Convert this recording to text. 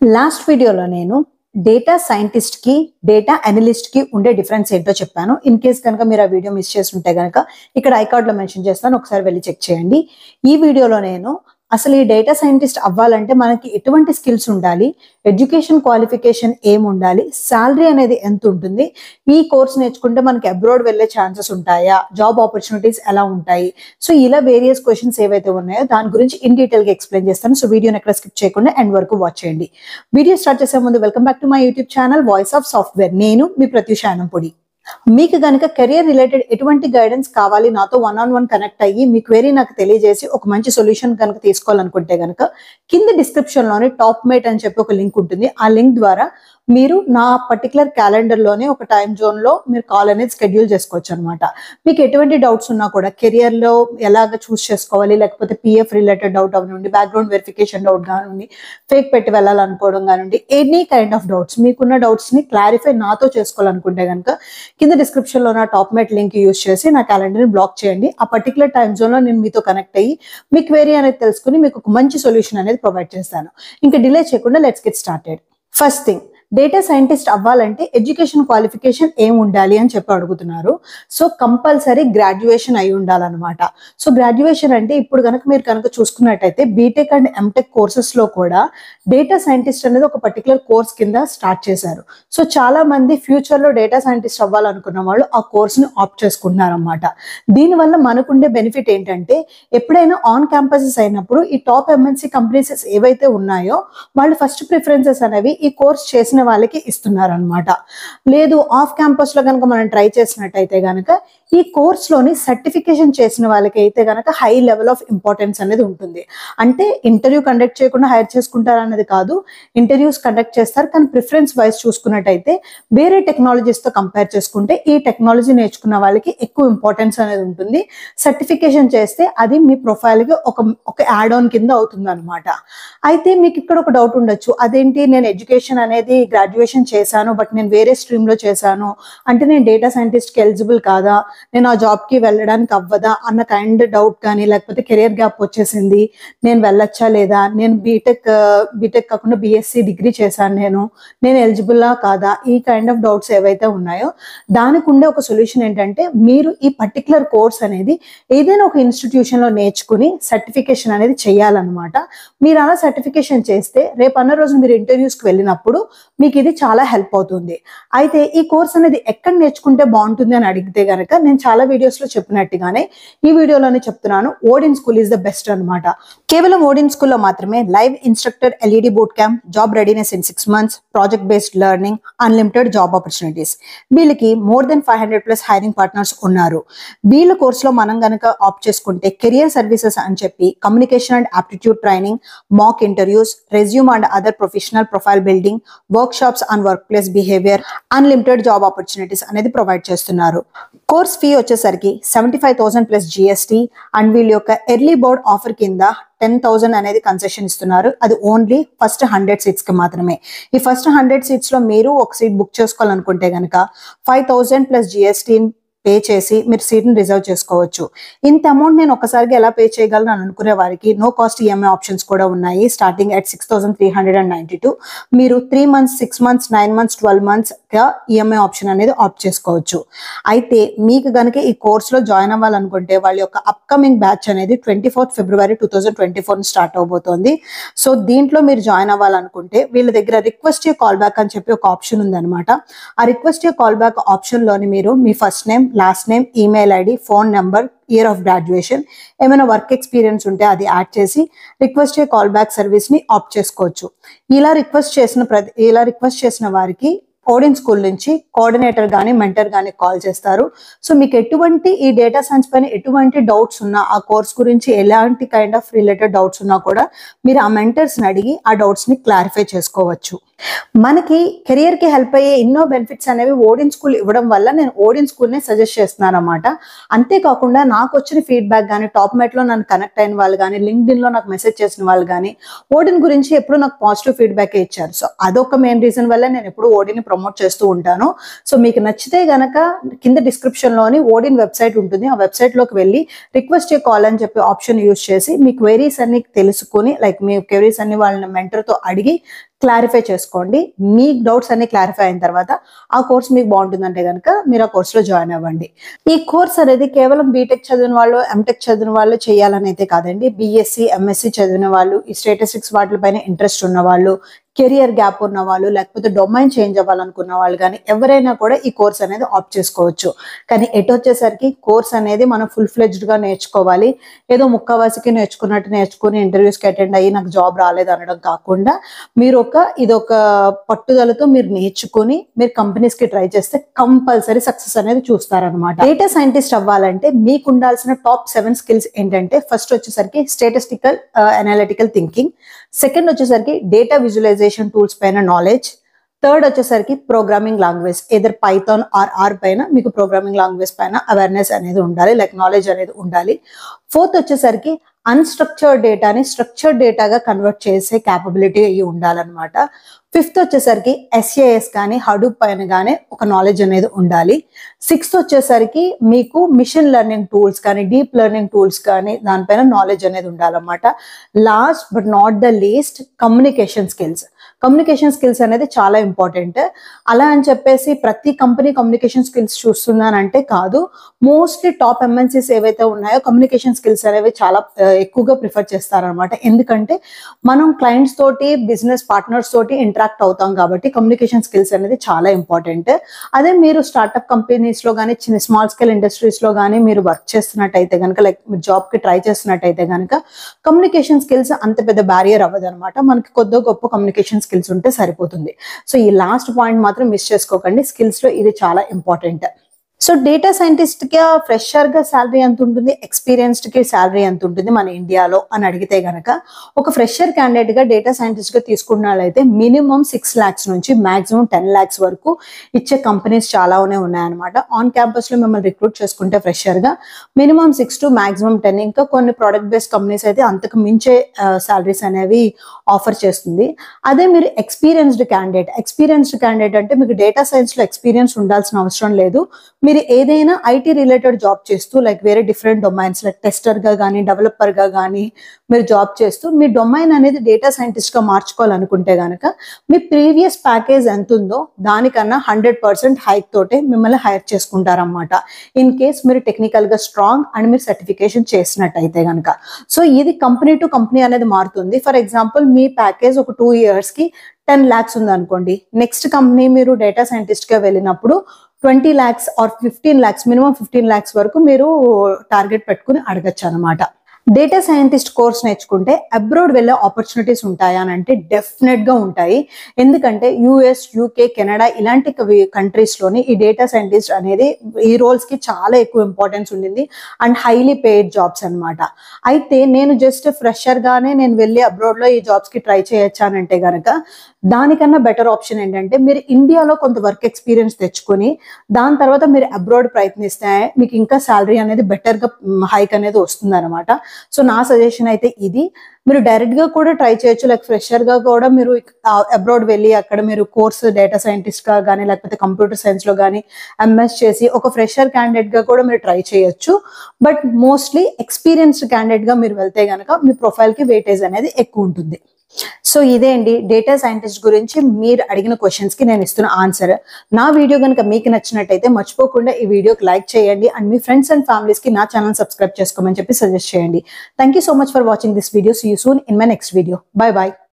last వీడియోలో నేను data scientist కి డేటా అనలిస్ట్ కి ఉండే డిఫరెన్స్ ఏంటో చెప్పాను ఇన్ కేస్ కనుక మీరు ఆ వీడియో మిస్ చేసి ఉంటే కనుక ఇక్కడ ఐకార్డ్ లో మెన్షన్ చేస్తాను ఒకసారి వెళ్ళి చెక్ చేయండి ఈ వీడియోలో నేను అసలు ఈ డేటా సైంటిస్ట్ అవ్వాలంటే మనకి ఎటువంటి స్కిల్స్ ఉండాలి ఎడ్యుకేషన్ క్వాలిఫికేషన్ ఏం ఉండాలి శాలరీ అనేది ఎంత ఉంటుంది ఈ కోర్స్ నేర్చుకుంటే మనకి అబ్రాడ్ వెళ్ళే ఛాన్సెస్ ఉంటాయా జాబ్ ఆపర్చునిటీస్ ఎలా ఉంటాయి సో ఇలా వేరియస్ క్వశ్చన్స్ ఏవైతే ఉన్నాయో దాని గురించి ఇన్ డీటెయిల్ గా ఎక్స్ప్లెయిన్ చేస్తాను సో వీడియోని ఎక్కడ స్కిప్ చేయకుండా ఎండ్ వరకు వాచ్ చేయండి వీడియో స్టార్ట్ చేసే ముందు welcome back to my YouTube channel voice of software నేను మీ ప్రత్యూష పొడి మీకు గనుక కెరియర్ రిలేటెడ్ ఎటువంటి గైడెన్స్ కావాలి నాతో వన్ ఆన్ వన్ కనెక్ట్ అయ్యి మీ క్వెరీ నాకు తెలియజేసి ఒక మంచి సొల్యూషన్ కనుక తీసుకోవాలనుకుంటే గనుక కింద డిస్క్రిప్షన్ లోనే టాప్ మేట్ అని చెప్పి ఒక లింక్ ఉంటుంది ఆ లింక్ ద్వారా మీరు నా పర్టికులర్ క్యాలెండర్ లోనే ఒక టైం జోన్ లో మీరు కాల్ అనేది స్కెడ్యూల్ చేసుకోవచ్చు అనమాట మీకు ఎటువంటి డౌట్స్ ఉన్నా కూడా కెరియర్ లో ఎలాగ చూస్ చేసుకోవాలి లేకపోతే పిఎఫ్ రిలేటెడ్ డౌట్ అవనివ్వండి బ్యాక్గ్రౌండ్ వెరిఫికేషన్ డౌట్ కానివ్వండి ఫేక్ పెట్టి వెళ్ళాలనుకోవడం కానివ్వండి ఎనీ కైండ్ ఆఫ్ డౌట్స్ మీకున్న డౌట్స్ ని క్లారిఫై నాతో చేసుకోవాలనుకుంటే కనుక కింద డిస్క్రిప్షన్ లో నా టాప్ మేట్ లింక్ యూస్ చేసి నా క్యాలెండర్ ని బ్లాక్ చేయండి ఆ పర్టికులర్ టైం జోన్ లో నేను మీతో కనెక్ట్ అయ్యి మీ క్వేరీ అనేది తెలుసుకుని మీకు ఒక మంచి సొల్యూషన్ అనేది ప్రొవైడ్ చేస్తాను ఇంకా డిలే చేయకుండా let's get started first thing data scientist అవ్వాలంటే ఎడ్యుకేషన్ క్వాలిఫికేషన్ ఏం ఉండాలి అని చెప్పి అడుగుతున్నారు సో కంపల్సరీ గ్రాడ్యుయేషన్ అయి ఉండాలన్నమాట సో గ్రాడ్యుయేషన్ అంటే ఇప్పుడు కనుక మీరు కనుక చూసుకున్నట్టయితే బీటెక్ అండ్ ఎంటెక్ కోర్సెస్ లో కూడా డేటా సైంటిస్ట్ అనేది ఒక పర్టికులర్ కోర్స్ కింద స్టార్ట్ చేశారు సో చాలా మంది ఫ్యూచర్ లో డేటా సైంటిస్ట్ అవ్వాలనుకున్న వాళ్ళు ఆ కోర్స్ ని ఆప్ట్ చేసుకుంటున్నారు అనమాట దీనివల్ల మనకుండే బెనిఫిట్ ఏంటంటే ఎప్పుడైనా ఆన్ క్యాంపసెస్ అయినప్పుడు ఈ టాప్ ఎంఎన్సీ కంపెనీస్ ఏవైతే ఉన్నాయో వాళ్ళు ఫస్ట్ ప్రిఫరెన్సెస్ అనేవి ఈ కోర్స్ చేసిన వాళ్ళకి ఇస్తున్నారు అనమాట లేదు ఆఫ్ క్యాంపస్ లో కనుక మనం ట్రై చేసినట్టయితే కనుక ఈ కోర్స్ లోని సర్టిఫికేషన్ చేసిన వాళ్ళకి అయితే కనుక హై లెవెల్ ఆఫ్ ఇంపార్టెన్స్ అనేది ఉంటుంది అంటే ఇంటర్వ్యూ కండక్ట్ చేయకుండా హైర్ చేసుకుంటారు అన్నది కాదు ఇంటర్వ్యూస్ కండక్ట్ చేస్తారు కానీ ప్రిఫరెన్స్ వైజ్ చూసుకున్నట్టయితే వేరే టెక్నాలజీస్ తో కంపేర్ చేసుకుంటే ఈ టెక్నాలజీ నేర్చుకున్న వాళ్ళకి ఎక్కువ ఇంపార్టెన్స్ అనేది ఉంటుంది సర్టిఫికేషన్ చేస్తే అది మీ ప్రొఫైల్ కి ఒక ఒక యాడ్ ఆన్ కింద అవుతుంది అనమాట అయితే మీకు ఇక్కడ ఒక డౌట్ ఉండొచ్చు అదేంటి నేను ఎడ్యుకేషన్ అనేది గ్రాడ్యుయేషన్ చేశాను బట్ నేను వేరే స్ట్రీమ్ లో చేశాను అంటే నేను డేటా సైంటిస్ట్ కి ఎలిజిబుల్ కాదా నేను ఆ జాబ్ కి వెళ్ళడానికి అవ్వదా అన్న కైండ్ డౌట్ కానీ లేకపోతే కెరియర్ గ్యాప్ వచ్చేసింది నేను వెళ్ళొచ్చా లేదా నేను బీటెక్ బీటెక్ కాకుండా బిఎస్సి డిగ్రీ చేశాను నేను నేను ఎలిజిబుల్లా కాదా ఈ కైండ్ ఆఫ్ డౌట్స్ ఏవైతే ఉన్నాయో దానికి ఉండే ఒక సొల్యూషన్ ఏంటంటే మీరు ఈ పర్టికులర్ కోర్స్ అనేది ఏదైనా ఒక ఇన్స్టిట్యూషన్ లో నేర్చుకుని సర్టిఫికేషన్ అనేది చేయాలన్నమాట మీరు అలా సర్టిఫికేషన్ చేస్తే రేపు అన్న రోజు మీరు ఇంటర్వ్యూస్ కి వెళ్ళినప్పుడు మీకు ఇది చాలా హెల్ప్ అవుతుంది అయితే ఈ కోర్స్ అనేది ఎక్కడ నేర్చుకుంటే బాగుంటుంది అని అడిగితే గనక నేను చాలా వీడియోస్ లో చెప్పినట్టుగానే ఈ వీడియోలోనే చెప్తున్నాను Odin school is the best అనమాట కేవలం ఓడిన్ స్కూల్లో మాత్రమే live instructor LED boot camp job readiness in six months project based learning unlimited job opportunities వీళ్ళకి more than five hundred plus hiring partners ఉన్నారు వీళ్ళ కోర్సులో మనం గనక ఆప్ట్ చేసుకుంటే కెరియర్ సర్వీసెస్ అని చెప్పి communication and aptitude training mock interviews resume and other professional profile building workshops and workplace behaviour unlimited job opportunities అనేది provide చేస్తున్నారు కోర్స్ ఫీ వచ్చేసరికి seventy five thousand plus GST and వీళ్ళ యొక్క early bird offer కింద ten thousand అనేది concession ఇస్తున్నారు అది only first hundred seats కి మాత్రమే ఈ ఫస్ట్ హండ్రెడ్ సీట్స్ లో మీరు ఒక సీట్ బుక్ చేసుకోవాలనుకుంటే కనుక five thousand plus GST pay చేసి మీరు సీట్ని రిజర్వ్ చేసుకోవచ్చు ఇంత అమౌంట్ నేను ఒకసారిగా ఎలా పే చేయగలను అని అనుకునే వారికి నో కాస్ట్ ఈఎంఐ ఆప్షన్స్ కూడా ఉన్నాయి starting at six thousand three hundred and ninety two మీరు three months six months nine months twelve months గా ఈఎంఐ ఆప్షన్ అనేది ఆప్ట్ చేసుకోవచ్చు అయితే మీకు గనుక ఈ కోర్సులో జాయిన్ అవ్వాలనుకుంటే వాళ్ళ యొక్క అప్కమింగ్ బ్యాచ్ అనేది twenty fourth February two thousand twenty four start అవబోతోంది సో దీంట్లో మీరు జాయిన్ అవ్వాలనుకుంటే వీళ్ళ దగ్గర రిక్వెస్ట్ కాల్ బ్యాక్ అని చెప్పి ఒక ఆప్షన్ ఉందన్నమాట ఆ రిక్వెస్ట్ కాల్ బ్యాక్ ఆప్షన్ లోని మీరు మీ first name last name email ID phone number year of graduation ఏమైనా వర్క్ ఎక్స్పీరియన్స్ ఉంటే అది యాడ్ చేసి రిక్వెస్ట్ కాల్ బ్యాక్ సర్వీస్ ని ఆప్ట్ చేసుకోవచ్చు ఇలా రిక్వెస్ట్ చేసిన ప్రతి ఇలా రిక్వెస్ట్ చేసిన వారికి ఓడిన్ స్కూల్ నుంచి కోఆర్డినేటర్ కానీ మెంటర్ కానీ కాల్ చేస్తారు సో మీకు ఎటువంటి ఈ డేటా సైన్స్ పైన ఎటువంటి డౌట్స్ ఉన్నా ఆ కోర్స్ గురించి ఎలాంటి కైండ్ ఆఫ్ రిలేటెడ్ డౌట్స్ ఉన్నా కూడా మీరు ఆ మెంటర్స్ని అడిగి ఆ డౌట్స్ ని క్లారిఫై చేసుకోవచ్చు మనకి కెరియర్ కి హెల్ప్ అయ్యే ఎన్నో బెనిఫిట్స్ అనేవి ఓడిన్ స్కూల్ ఇవ్వడం వల్ల నేను ఓడిన్ స్కూల్ నే సజెస్ట్ చేస్తున్నాను అనమాట అంతేకాకుండా నాకు వచ్చిన ఫీడ్బ్యాక్ కానీ టాప్ మెట్ లో నన్ను కనెక్ట్ అయిన వాళ్ళు కానీ లింక్డ్ లో నాకు మెసేజ్ చేసిన వాళ్ళు కానీ ఓడిన్ గురించి ఎప్పుడు నాకు పాజిటివ్ ఫీడ్బ్యాక్ ఇచ్చారు సో అదొక మెయిన్ రీజన్ వల్ల నేను ఎప్పుడు ఓడిని ప్రమోట్ చేస్తూ ఉంటాను సో మీకు నచ్చితే గనక కింద డిస్క్రిప్షన్ లోని ఓడిన్ వెబ్సైట్ ఉంటుంది ఆ వెబ్సైట్ లోకి వెళ్ళి రిక్వెస్ట్ ఏ కాల్ అని చెప్పి ఆప్షన్ యూస్ చేసి మీ క్వైరీస్ అన్ని తెలుసుకొని లైక్ మీ క్వైరీస్ అన్ని వాళ్ళని mentor తో అడిగి క్లారిఫై చేసుకోండి మీ డౌట్స్ అన్ని క్లారిఫై అయిన తర్వాత ఆ కోర్స్ మీకు బాగుంటుందంటే కనుక మీరు ఆ కోర్సులో జాయిన్ అవ్వండి ఈ కోర్స్ అనేది కేవలం బీటెక్ చదివిన వాళ్ళు ఎంటెక్ చదివిన వాళ్ళు చేయాలని అయితే కాదండి బీఎస్సీ ఎంఎస్సీ చదివిన వాళ్ళు ఈ స్టేటిస్టిక్స్ వాటిపైన ఇంట్రెస్ట్ ఉన్న వాళ్ళు కెరియర్ గ్యాప్ ఉన్న వాళ్ళు లేకపోతే డొమైన్ చేంజ్ అవ్వాలనుకున్న వాళ్ళు కానీ ఎవరైనా కూడా ఈ కోర్స్ అనేది ఆప్ట్ చేసుకోవచ్చు కానీ ఎటు వచ్చేసరికి కోర్స్ అనేది మనం ఫుల్ ఫ్లెజ్డ్ గా నేర్చుకోవాలి ఏదో ముక్కవాసికి నేర్చుకున్నట్టు నేర్చుకుని ఇంటర్వ్యూస్కి అటెండ్ అయ్యి నాకు జాబ్ రాలేదు అనడం కాకుండా మీరు ఒక ఇది ఒక పట్టుదలతో మీరు నేర్చుకుని మీరు కంపెనీస్ కి ట్రై చేస్తే కంపల్సరీ సక్సెస్ అనేది చూస్తారనమాట డేటా సైంటిస్ట్ అవ్వాలంటే మీకు ఉండాల్సిన టాప్ సెవెన్ స్కిల్స్ ఏంటంటే ఫస్ట్ వచ్చేసరికి స్టేటిస్టికల్ అనలిటికల్ థింకింగ్ సెకండ్ వచ్చేసరికి డేటా విజువలైజేషన్ టూల్స్ పైన నాలెడ్జ్ థర్డ్ వచ్చేసరికి programming language either Python or R పైన మీకు ప్రోగ్రామింగ్ లాంగ్వేజ్ పైన అవేర్నెస్ అనేది ఉండాలి లైక్ నాలెడ్జ్ అనేది ఉండాలి ఫోర్త్ వచ్చేసరికి అన్స్ట్రక్చర్డ్ డేటాని స్ట్రక్చర్డ్ డేటాగా కన్వర్ట్ చేసే క్యాపబిలిటీ అయ్యి ఉండాలన్నమాట ఫిఫ్త్ వచ్చేసరికి ఎస్ఏఎస్ కానీ హడూప్ పైన కానీ ఒక నాలెడ్జ్ అనేది ఉండాలి సిక్స్త్ వచ్చేసరికి మీకు మిషన్ లెర్నింగ్ టూల్స్ కానీ డీప్ లెర్నింగ్ టూల్స్ కానీ దానిపైన నాలెడ్జ్ అనేది ఉండాలన్నమాట last but not the least communication skills communication skills అనేది చాలా ఇంపార్టెంట్ అలా అని చెప్పేసి ప్రతి కంపెనీ కమ్యూనికేషన్ స్కిల్స్ చూస్తుందనంటే కాదు మోస్ట్లీ టాప్ ఎంఎన్సీస్ ఏవైతే ఉన్నాయో కమ్యూనికేషన్ స్కిల్స్ అనేవి చాలా ఆ, ఎక్కువగా ప్రిఫర్ చేస్తారనమాట ఎందుకంటే మనం క్లయింట్స్ తోటి బిజినెస్ పార్ట్నర్స్ తోటి ఇంటరాక్ట్ అవుతాం కాబట్టి కమ్యూనికేషన్ స్కిల్స్ అనేది చాలా ఇంపార్టెంట్ అదే మీరు స్టార్ట్అప్ కంపెనీస్ లో కానీ చిన్న స్మాల్ స్కేల్ ఇండస్ట్రీస్ లో కానీ మీరు వర్క్ చేస్తున్నట్టయితే కనుక లైక్ మీరు జాబ్ కి ట్రై చేస్తున్నట్టయితే కనుక కమ్యూనికేషన్ స్కిల్స్ అంత పెద్ద బ్యారియర్ అవ్వదు అనమాట మనకి కొద్ది గొప్ప కమ్యూనికేషన్ స్కిల్స్ ఉంటే సరిపోతుంది సో ఈ లాస్ట్ పాయింట్ మాత్రం మిస్ చేసుకోకండి స్కిల్స్ లో ఇది చాలా ఇంపార్టెంట్ సో డేటా సైంటిస్ట్ కి ఫ్రెషర్ గా శాలరీ ఎంత ఉంటుంది ఎక్స్పీరియన్స్డ్ కి శాలరీ ఎంత ఉంటుంది మన ఇండియాలో అని అడిగితే గనక ఒక ఫ్రెషర్ క్యాండిడేట్ గా డేటా సైంటిస్ట్ గా తీసుకున్నట్లయితే మినిమం సిక్స్ లాక్స్ నుంచి మాక్సిమం టెన్ లాక్స్ వరకు ఇచ్చే కంపెనీస్ చాలానే ఉన్నాయన్నమాట ఆన్ క్యాంపస్ లో మిమ్మల్ని రిక్రూట్ చేసుకుంటే ఫ్రెషర్ గా minimum six to maximum ten ఇంకా కొన్ని ప్రోడక్ట్ బేస్డ్ కంపెనీస్ అయితే అంతకు మించే శాలరీస్ అనేవి ఆఫర్ చేస్తుంది అదే మీరు ఎక్స్పీరియన్స్డ్ క్యాండిడేట్ ఎక్స్పీరియన్స్డ్ క్యాండిడేట్ అంటే మీకు డేటా సైన్స్ లో ఎక్స్పీరియన్స్ ఉండాల్సిన అవసరం లేదు మీరు ఏదైనా ఐటీ రిలేటెడ్ జాబ్ చేస్తూ లైక్ వేరే డిఫరెంట్ డొమైన్స్ లైక్ టెస్టర్ గా కానీ డెవలపర్ గా కానీ మీరు జాబ్ చేస్తూ మీ డొమైన్ అనేది డేటా సైంటిస్ట్ గా మార్చుకోవాలనుకుంటే గనక మీ ప్రీవియస్ ప్యాకేజ్ ఎంత ఉందో దానికన్నా హండ్రెడ్ పర్సెంట్ హైక్ తోటే మిమ్మల్ని హైర్ చేసుకుంటారన్నమాట ఇన్ కేస్ మీరు టెక్నికల్ గా స్ట్రాంగ్ అండ్ మీరు సర్టిఫికేషన్ చేసినట్టయితే గనక సో ఇది కంపెనీ టు కంపెనీ అనేది మారుతుంది ఫర్ ఎగ్జాంపుల్ మీ ప్యాకేజ్ ఒక టూ ఇయర్స్ కి టెన్ ల్యాక్స్ ఉంది అనుకోండి నెక్స్ట్ కంపెనీ మీరు డేటా సైంటిస్ట్ గా వెళ్ళినప్పుడు twenty lakhs or fifteen lakhs minimum fifteen lakhs వరకు మీరు టార్గెట్ పెట్టుకుని అడగచ్చు అనమాట డేటా సైంటిస్ట్ కోర్స్ నేర్చుకుంటే అబ్రాడ్ వెళ్ళే ఆపర్చునిటీస్ ఉంటాయా అని అంటే డెఫినెట్ గా ఉంటాయి ఎందుకంటే యుఎస్ యూకే కెనడా ఇలాంటి కంట్రీస్ లోని ఈ డేటా సైంటిస్ట్ అనేది ఈ రోల్స్ కి చాలా ఎక్కువ ఇంపార్టెన్స్ ఉండింది అండ్ హైలీ పెయిడ్ జాబ్స్ అన్నమాట అయితే నేను జస్ట్ ఫ్రెషర్ గానే నేను వెళ్ళి అబ్రాడ్ లో ఈ జాబ్స్ కి ట్రై చేయొచ్చానంటే గనక దానికన్నా బెటర్ ఆప్షన్ ఏంటంటే మీరు ఇండియాలో కొంత వర్క్ ఎక్స్పీరియన్స్ తెచ్చుకొని దాని తర్వాత మీరు అబ్రాడ్ ప్రయత్నిస్తే మీకు ఇంకా శాలరీ అనేది బెటర్ గా హైక్ అనేది వస్తుంది అనమాట సో నా సజెషన్ అయితే ఇది మీరు డైరెక్ట్ గా కూడా ట్రై చేయొచ్చు లైక్ ఫ్రెషర్ గా కూడా మీరు అబ్రాడ్ వెళ్ళి అక్కడ మీరు కోర్స్ డేటా సైంటిస్ట్ గా కానీ లేకపోతే కంప్యూటర్ సైన్స్ లో కానీ ఎంఎస్ చేసి ఒక ఫ్రెషర్ క్యాండిడేట్ గా కూడా మీరు ట్రై చేయొచ్చు బట్ మోస్ట్లీ ఎక్స్పీరియన్స్డ్ క్యాండిడేట్ గా మీరు వెళ్తే గనక మీ ప్రొఫైల్ కి వెయిటేజ్ అనేది ఎక్కువ ఉంటుంది సో ఇదే అండి డేటా సైంటిస్ట్ గురించి మీరు అడిగిన క్వశ్చన్స్ కి నేను ఇస్తున్న ఆన్సర్ నా వీడియో కనుక మీకు నచ్చినట్టయితే మర్చిపోకుండా ఈ వీడియోకి లైక్ చేయండి అండ్ మీ ఫ్రెండ్స్ అండ్ ఫ్యామిలీస్ కి నా ఛానల్ సబ్స్క్రైబ్ చేసుకోమని చెప్పి సజెస్ట్ చేయండి thank you so much for watching this video see you soon in my next video bye bye